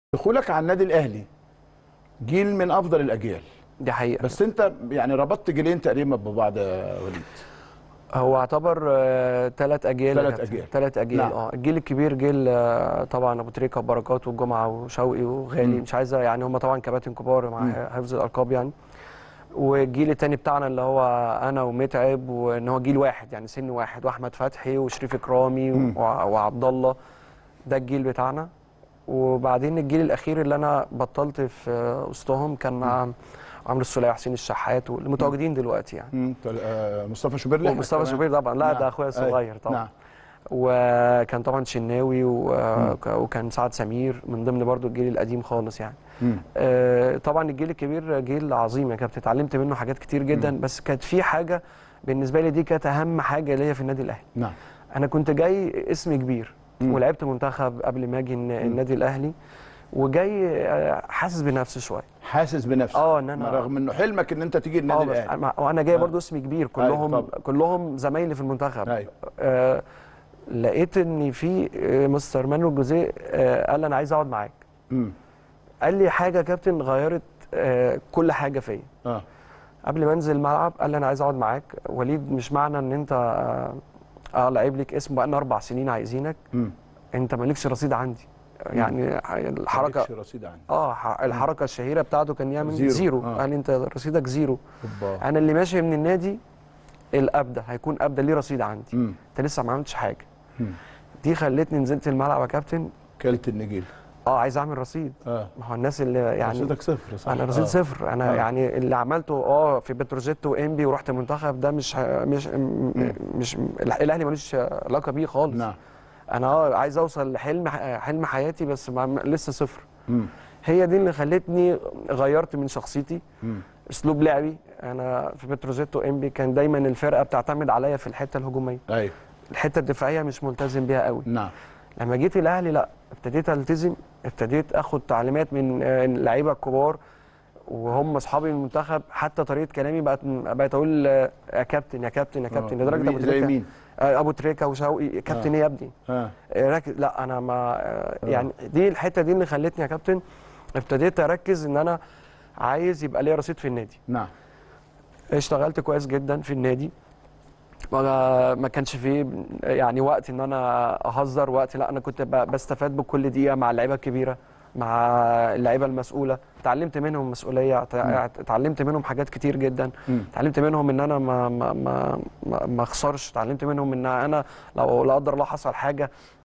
دخولك على النادي الاهلي جيل من افضل الاجيال دي حقيقة بس انت يعني ربطت جيلين تقريبا ببعض يا وليد هو اعتبر ثلاث اجيال يا تلات كابتن. أجيال. تلات اجيال نعم. اه الجيل الكبير جيل آه، طبعا ابو تريكه وبركات والجمعه وشوقي وغالي مم. مش عايزه يعني هم طبعا كباتن كبار مع مم. حفظ الالقاب يعني والجيل التاني بتاعنا اللي هو انا ومتعب وان هو جيل واحد يعني سن واحد واحمد فتحي وشريف اكرامي مم. وع- وعبد الله ده الجيل بتاعنا وبعدين الجيل الاخير اللي انا بطلت في آه، وسطهم كان مع عمرو السوليه وحسين الشحات والمتواجدين دلوقتي يعني مم. تل- آه، مصطفى شوبير اللي إحنا ومصطفى كمان- شوبير طبعا لا نعم. ده اخويا أيوة. الصغير طبعا نعم وكان طبعا شناوي و- وكان سعد سمير من ضمن برضو الجيل القديم خالص يعني مم. آه، طبعا الجيل الكبير جيل عظيم يا كابتن اتعلمت منه حاجات كتير جدا بس كانت في حاجه بالنسبه لي دي كانت اهم حاجه ليا في النادي الاهلي نعم انا كنت جاي اسم كبير مم. ولعبت منتخب قبل ما اجي الن- النادي الاهلي وجاي آه، حاسس بنفسي شويه حاسس بنفسك اه ان انا رغم انه حلمك ان انت تيجي النادي اه بس الاهلي أنا- وانا جاي آه. برضو اسم كبير كلهم طبعا. كلهم زمايلي في المنتخب ايوه آه لقيت ان في آه، مستر مانويل جوزيه آه قال لي انا عايز اقعد معاك مم. قال لي حاجه يا كابتن غيرت آه كل حاجه فيا اه قبل ما انزل الملعب قال لي انا عايز اقعد معاك وليد مش معنى ان انت اه, آه لعيب ليك اسم بقالنا اربع سنين عايزينك مم. انت مالكش رصيد عندي يعني الحركه مالكش رصيد عندي اه ح- الحركه الشهيره بتاعته كان يعمل زيرو. زيرو, آه. قال لي انت رصيدك زيرو اوبا انا اللي ماشي من النادي الابدا هيكون ابدا ليه رصيد عندي مم. انت لسه ما عملتش حاجه مم. دي خلتني نزلت الملعب يا كابتن كلت النجيل اه عايز اعمل رصيد اه ما هو الناس اللي يعني رصيدك صفر صح انا رصيد آه. صفر انا آه. يعني اللي عملته اه في بتروجيت وانبي ورحت منتخب ده مش ه- مش م- مش الأه- الاهلي ملوش علاقه بيه خالص نعم انا اه عايز اوصل لحلم ح- حلم حياتي بس ما لسه صفر مم. هي دي اللي خلتني غيرت من شخصيتي مم. اسلوب لعبي انا في بتروجيت وانبي كان دايما الفرقه بتعتمد عليا في الحته الهجوميه ايوه الحته الدفاعيه مش ملتزم بيها قوي نعم لما جيت الاهلي لا ابتديت التزم ابتديت اخد تعليمات من آه، اللعيبه الكبار وهم اصحابي من المنتخب حتى طريقه كلامي بقت بقيت اقول آه، يا كابتن يا كابتن يا كابتن آه. لدرجه ابو زي تريكه مين آه، ابو تريكه وشوقي كابتن ايه يا ابني اه آه، ركز لا انا ما آه، يعني دي الحته دي اللي خلتني يا كابتن ابتديت اركز ان انا عايز يبقى ليا رصيد في النادي نعم اشتغلت كويس جدا في النادي ما ما كانش فيه يعني وقت ان انا اهزر وقت لا انا كنت ب- بستفاد بكل دقيقه مع اللعيبه الكبيره مع اللعيبه المسؤوله اتعلمت منهم مسؤوليه اتع- اتعلمت منهم حاجات كتير جدا مم. اتعلمت منهم ان انا ما ما ما ما- ما اخسرش اتعلمت منهم ان انا لو لا قدر الله حصل حاجه